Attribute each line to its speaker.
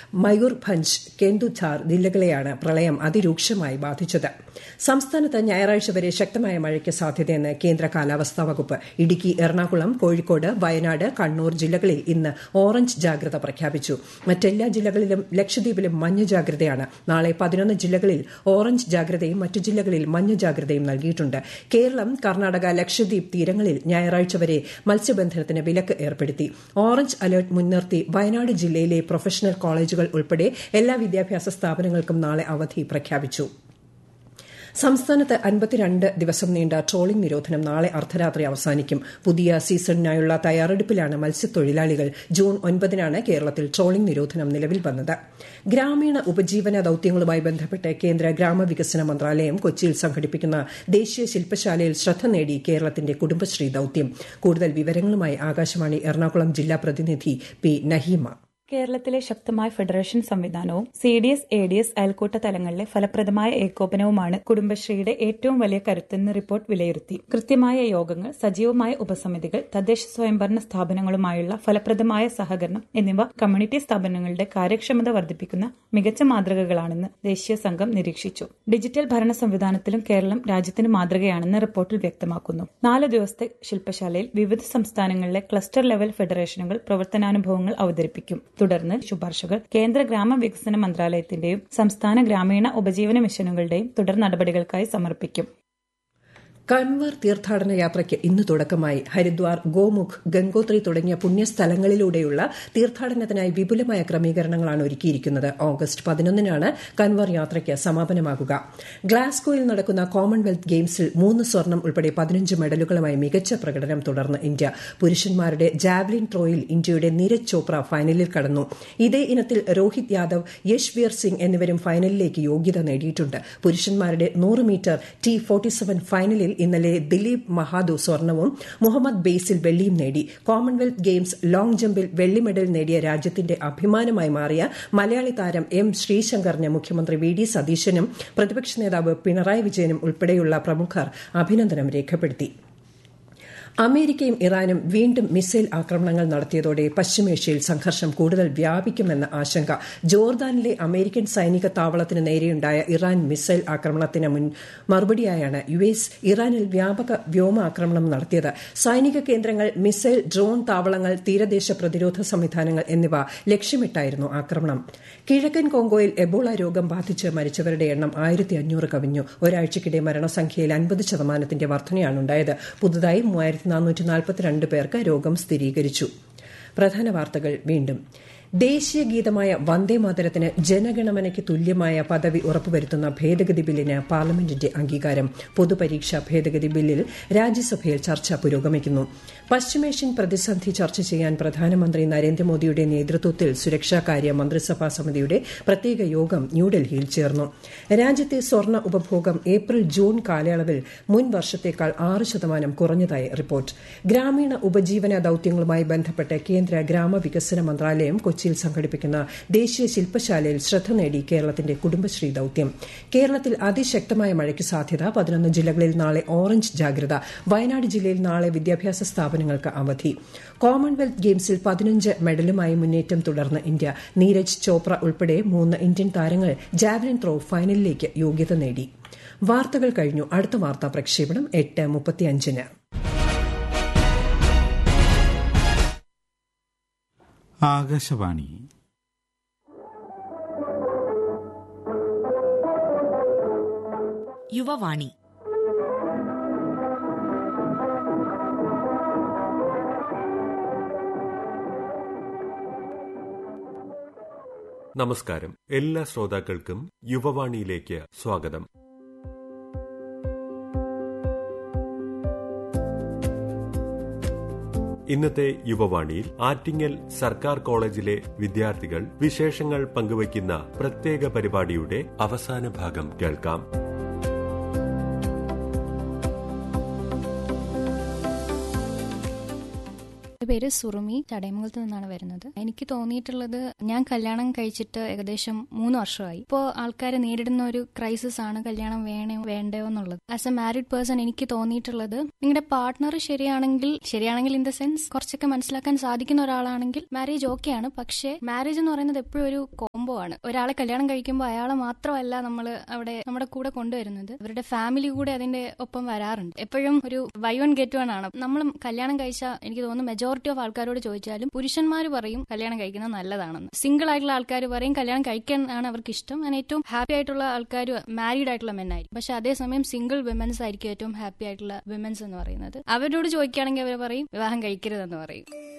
Speaker 1: മയൂർഭഞ്ച് കെന്ദുധാർ ജില്ലകളെയാണ് പ്രളയം അതിരൂക്ഷമായി ബാധിച്ചത് സംസ്ഥാനത്ത് ഞായറാഴ്ച വരെ ശക്തമായ മഴയ്ക്ക് സാധ്യതയെന്ന് കേന്ദ്ര കാലാവസ്ഥാ വകുപ്പ് ഇടുക്കി എറണാകുളം കോഴിക്കോട് വയനാട് കണ്ണൂർ ജില്ലകളിൽ ഇന്ന് ഓറഞ്ച് ജാഗ്രത പ്രഖ്യാപിച്ചു മറ്റെല്ലാ ജില്ലകളിലും ലക്ഷദ്വീപിലും മഞ്ഞ ജാഗ്രതയാണ് നാളെ പതിനൊന്ന് ജില്ലകളിൽ ഓറഞ്ച് ജാഗ്രതയും മറ്റു ജില്ലകളിൽ മഞ്ഞ ജാഗ്രതയും നൽകിയിട്ടുണ്ട് കേരളം കർണാടക ലക്ഷദ്വീപ് തീരങ്ങളിൽ ഞായറാഴ്ച വരെ മത്സ്യബന്ധനത്തിന് വിലക്ക് ഏർപ്പെടുത്തി ഓറഞ്ച് അലർട്ട് മുൻനിർത്തി വയനാട് ജില്ലയിലെ പ്രൊഫഷണൽ കോളേജുകൾ ഉൾപ്പെടെ എല്ലാ വിദ്യാഭ്യാസ സ്ഥാപനങ്ങൾക്കും നാളെ അവധി പ്രഖ്യാപിച്ചു സംസ്ഥാനത്ത് അൻപത്തിരണ്ട് ദിവസം നീണ്ട ട്രോളിംഗ് നിരോധനം നാളെ അർദ്ധരാത്രി അവസാനിക്കും പുതിയ സീസണിനായുള്ള തയ്യാറെടുപ്പിലാണ് മത്സ്യത്തൊഴിലാളികൾ ജൂൺ ഒൻപതിനാണ് കേരളത്തിൽ ട്രോളിംഗ് നിരോധനം നിലവിൽ വന്നത് ഗ്രാമീണ ഉപജീവന ദൌത്യങ്ങളുമായി ബന്ധപ്പെട്ട് കേന്ദ്ര ഗ്രാമവികസന മന്ത്രാലയം കൊച്ചിയിൽ സംഘടിപ്പിക്കുന്ന ദേശീയ ശില്പശാലയിൽ ശ്രദ്ധ നേടി കേരളത്തിന്റെ കുടുംബശ്രീ ദൌത്യം കൂടുതൽ വിവരങ്ങളുമായി ആകാശവാണി എറണാകുളം ജില്ലാ പ്രതിനിധി പി നഹീമ
Speaker 2: കേരളത്തിലെ ശക്തമായ ഫെഡറേഷൻ സംവിധാനവും C D S A D S അയൽക്കൂട്ട തലങ്ങളിലെ ഫലപ്രദമായ ഏകോപനവുമാണ് കുടുംബശ്രീയുടെ ഏറ്റവും വലിയ കരുത്തെന്ന് റിപ്പോർട്ട് വിലയിരുത്തി കൃത്യമായ യോഗങ്ങൾ സജീവമായ ഉപസമിതികൾ തദ്ദേശ സ്വയംഭരണ സ്ഥാപനങ്ങളുമായുള്ള ഫലപ്രദമായ സഹകരണം എന്നിവ കമ്മ്യൂണിറ്റി സ്ഥാപനങ്ങളുടെ കാര്യക്ഷമത വർദ്ധിപ്പിക്കുന്ന മികച്ച മാതൃകകളാണെന്ന് ദേശീയ സംഘം നിരീക്ഷിച്ചു ഡിജിറ്റൽ ഭരണ സംവിധാനത്തിലും കേരളം രാജ്യത്തിന് മാതൃകയാണെന്ന് റിപ്പോർട്ടിൽ വ്യക്തമാക്കുന്നു നാല് ദിവസത്തെ ശില്പശാലയിൽ വിവിധ സംസ്ഥാനങ്ങളിലെ ക്ലസ്റ്റർ ലെവൽ ഫെഡറേഷനുകൾ പ്രവർത്തനാനുഭവങ്ങൾ അവതരിപ്പിക്കും തുടർന്ന് ശുപാർശകൾ കേന്ദ്ര ഗ്രാമവികസന മന്ത്രാലയത്തിന്റെയും സംസ്ഥാന ഗ്രാമീണ ഉപജീവന മിഷനുകളുടെയും തുടർ നടപടികൾക്കായി സമർപ്പിക്കും
Speaker 1: കൻവർ തീർത്ഥാടന യാത്രയ്ക്ക് ഇന്ന് തുടക്കമായി ഹരിദ്വാർ ഗോമുഖ് ഗംഗോത്രി തുടങ്ങിയ പുണ്യസ്ഥലങ്ങളിലൂടെയുള്ള തീർത്ഥാടനത്തിനായി വിപുലമായ ക്രമീകരണങ്ങളാണ് ഒരുക്കിയിരിക്കുന്നത് ഓഗസ്റ്റ് പതിനൊന്നിനാണ് കൻവർ യാത്രയ്ക്ക് സമാപനമാകുക ഗ്ലാസ്ഗോയിൽ നടക്കുന്ന കോമൺവെൽത്ത് ഗെയിംസിൽ മൂന്ന് സ്വർണം ഉൾപ്പെടെ പതിനഞ്ച് മെഡലുകളുമായി മികച്ച പ്രകടനം തുടർന്ന് ഇന്ത്യ പുരുഷന്മാരുടെ ജാവ്ലിൻ ത്രോയിൽ ഇന്ത്യയുടെ നീരജ് ചോപ്ര ഫൈനലിൽ കടന്നു ഇതേ ഇനത്തിൽ രോഹിത് യാദവ് യശ്വീർ സിംഗ് എന്നിവരും ഫൈനലിലേക്ക് യോഗ്യത നേടിയിട്ടുണ്ട് പുരുഷന്മാരുടെ നൂറ് മീറ്റർ ടി ഫോർട്ടി സെവൻ ഫൈനലിൽ ഇന്നലെ ദിലീപ് മഹാദു സ്വർണവും മുഹമ്മദ് ബേസിൽ വെള്ളിയും നേടി കോമൺവെൽത്ത് ഗെയിംസ് ലോങ് ജമ്പിൽ വെള്ളി മെഡൽ നേടിയ രാജ്യത്തിന്റെ അഭിമാനമായി മാറിയ മലയാളി താരം എം ശ്രീശങ്കറിന് മുഖ്യമന്ത്രി വി ഡി സതീശനും പ്രതിപക്ഷ നേതാവ് പിണറായി വിജയനും ഉൾപ്പെടെയുള്ള പ്രമുഖർ അഭിനന്ദനം രേഖപ്പെടുത്തി അമേരിക്കയും ഇറാനും വീണ്ടും മിസൈൽ ആക്രമണങ്ങൾ നടത്തിയതോടെ പശ്ചിമേഷ്യയിൽ സംഘർഷം കൂടുതൽ വ്യാപിക്കുമെന്ന ആശങ്ക ജോർദാനിലെ അമേരിക്കൻ സൈനിക താവളത്തിന് നേരെയുണ്ടായ ഇറാൻ മിസൈൽ ആക്രമണത്തിന് മുൻ മറുപടിയായാണ് യു എസ് ഇറാനിൽ വ്യാപക വ്യോമാക്രമണം നടത്തിയത് സൈനിക കേന്ദ്രങ്ങൾ മിസൈൽ ഡ്രോൺ താവളങ്ങൾ തീരദേശ പ്രതിരോധ സംവിധാനങ്ങൾ എന്നിവ ലക്ഷ്യമിട്ടായിരുന്നു ആക്രമണം കിഴക്കൻ കോങ്കോയിൽ എബോള രോഗം ബാധിച്ച് മരിച്ചവരുടെ എണ്ണം ആയിരത്തി അഞ്ഞൂറ് കവിഞ്ഞു ഒരാഴ്ചയ്ക്കിടെ മരണസംഖ്യയിൽ അൻപത് ശതമാനത്തിന്റെ വർധനയാണുണ്ടായത് പുതുതായി മൂവായിരത്തി നാനൂറ്റി നാൽപ്പത്തിരണ്ട് പേർക്ക് രോഗം സ്ഥിരീകരിച്ചു പ്രധാന വാർത്തകൾ വീണ്ടും ദേശീയ ഗീതമായ വന്ദേമാതരത്തിന് ജനഗണമനയ്ക്ക് തുല്യമായ പദവി ഉറപ്പുവരുത്തുന്ന ഭേദഗതി ബില്ലിന് പാർലമെന്റിന്റെ അംഗീകാരം പൊതുപരീക്ഷാ ഭേദഗതി ബില്ലിൽ രാജ്യസഭയിൽ ചർച്ച പുരോഗമിക്കുന്നു പശ്ചിമേഷ്യൻ പ്രതിസന്ധി ചർച്ച ചെയ്യാൻ പ്രധാനമന്ത്രി നരേന്ദ്രമോദിയുടെ നേതൃത്വത്തിൽ സുരക്ഷാകാര്യ മന്ത്രിസഭാ സമിതിയുടെ പ്രത്യേക യോഗം ന്യൂഡൽഹിയിൽ ചേർന്നു രാജ്യത്തെ സ്വർണ്ണ ഉപഭോഗം ഏപ്രിൽ ജൂൺ കാലയളവിൽ മുൻ വർഷത്തേക്കാൾ ആറ് ശതമാനം കുറഞ്ഞതായി റിപ്പോർട്ട് ഗ്രാമീണ ഉപജീവന ദൌത്യങ്ങളുമായി ബന്ധപ്പെട്ട് കേന്ദ്ര ഗ്രാമവികസന മന്ത്രാലയം കൊച്ചിയിൽ സംഘടിപ്പിക്കുന്ന ദേശീയ ശില്പശാലയിൽ ശ്രദ്ധ നേടി കേരളത്തിന്റെ കുടുംബശ്രീ ദൌത്യം കേരളത്തിൽ അതിശക്തമായ മഴയ്ക്ക് സാധ്യത പതിനൊന്ന് ജില്ലകളിൽ നാളെ ഓറഞ്ച് ജാഗ്രത വയനാട് ജില്ലയിൽ നാളെ വിദ്യാഭ്യാസ സ്ഥാപനങ്ങൾക്ക് അവധി കോമൺവെൽത്ത് ഗെയിംസിൽ പതിനഞ്ച് മെഡലുമായി മുന്നേറ്റം തുടർന്ന് ഇന്ത്യ നീരജ് ചോപ്ര ഉൾപ്പെടെ മൂന്ന് ഇന്ത്യൻ താരങ്ങൾ ജാവലിൻ ത്രോ ഫൈനലിലേക്ക് യോഗ്യത നേടി വാർത്തകൾ കഴിഞ്ഞു അടുത്ത വാർത്താ പ്രക്ഷേപണം എട്ട് മുപ്പത്തിയഞ്ചിന്
Speaker 3: ആകാശവാണി
Speaker 4: യുവവാണി
Speaker 5: നമസ്കാരം എല്ലാ ശ്രോതാക്കൾക്കും യുവവാണിയിലേക്ക് സ്വാഗതം ഇന്നത്തെ യുവവാണിയിൽ ആറ്റിങ്ങൽ സർക്കാർ കോളേജിലെ വിദ്യാർത്ഥികൾ വിശേഷങ്ങൾ പങ്കുവയ്ക്കുന്ന പ്രത്യേക പരിപാടിയുടെ അവസാന ഭാഗം കേൾക്കാം
Speaker 6: എൻ്റെ പേര്
Speaker 4: സുറുമി ചടയമംഗലത്ത് നിന്നാണ് വരുന്നത് എനിക്ക് തോന്നിയിട്ടുള്ളത് ഞാൻ കല്യാണം കഴിച്ചിട്ട് ഏകദേശം മൂന്ന് വർഷമായി ഇപ്പോൾ ആൾക്കാർ നേരിടുന്ന ഒരു ക്രൈസിസ് ആണ് കല്യാണം വേണോ വേണ്ടയോ എന്നുള്ളത് ആസ് എ മാരിഡ് പേഴ്സൺ എനിക്ക് തോന്നിയിട്ടുള്ളത് നിങ്ങളുടെ പാർട്ട്ണർ ശരിയാണെങ്കിൽ ശരിയാണെങ്കിൽ ഇൻ ദ സെൻസ് കുറച്ചൊക്കെ മനസ്സിലാക്കാൻ സാധിക്കുന്ന ഒരാളാണെങ്കിൽ മാരേജ് ഓക്കെയാണ് പക്ഷേ മാരേജ് എന്ന് പറയുന്നത് എപ്പോഴും ഒരു കോംബോ ആണ് ഒരാളെ കല്യാണം കഴിക്കുമ്പോൾ അയാളെ മാത്രമല്ല നമ്മൾ അവിടെ നമ്മുടെ കൂടെ കൊണ്ടുവരുന്നത് അവരുടെ ഫാമിലി കൂടെ അതിന്റെ ഒപ്പം വരാറുണ്ട് എപ്പോഴും ഒരു ബൈ വൺ ഗെറ്റ് വൺ ആണ് നമ്മൾ കല്യാണം കഴിച്ച എനിക്ക് തോന്നുന്നു മെജോറിറ്റി ഓഫ് ആൾക്കാരോട് ചോദിച്ചാലും പുരുഷന്മാർ പറയും കല്യാണം കഴിക്കുന്നത് നല്ലതാണെന്ന് സിംഗിൾ ആയിട്ടുള്ള ആൾക്കാർ പറയും കല്യാണം കഴിക്കാൻ ആണ് അവർക്ക് ഇഷ്ടം അങ്ങനെ ഏറ്റവും ഹാപ്പി ആയിട്ടുള്ള ആൾക്കാർ മാരീഡ് ആയിട്ടുള്ള മെൻ ആയിരിക്കും പക്ഷെ അതേസമയം സിംഗിൾ വിമൻസ് ആയിരിക്കും ഏറ്റവും ഹാപ്പി ആയിട്ടുള്ള വിമൻസ് എന്ന് പറയുന്നത് അവരോട് ചോദിക്കുകയാണെങ്കിൽ അവർ പറയും വിവാഹം കഴിക്കരുതെന്ന് പറയും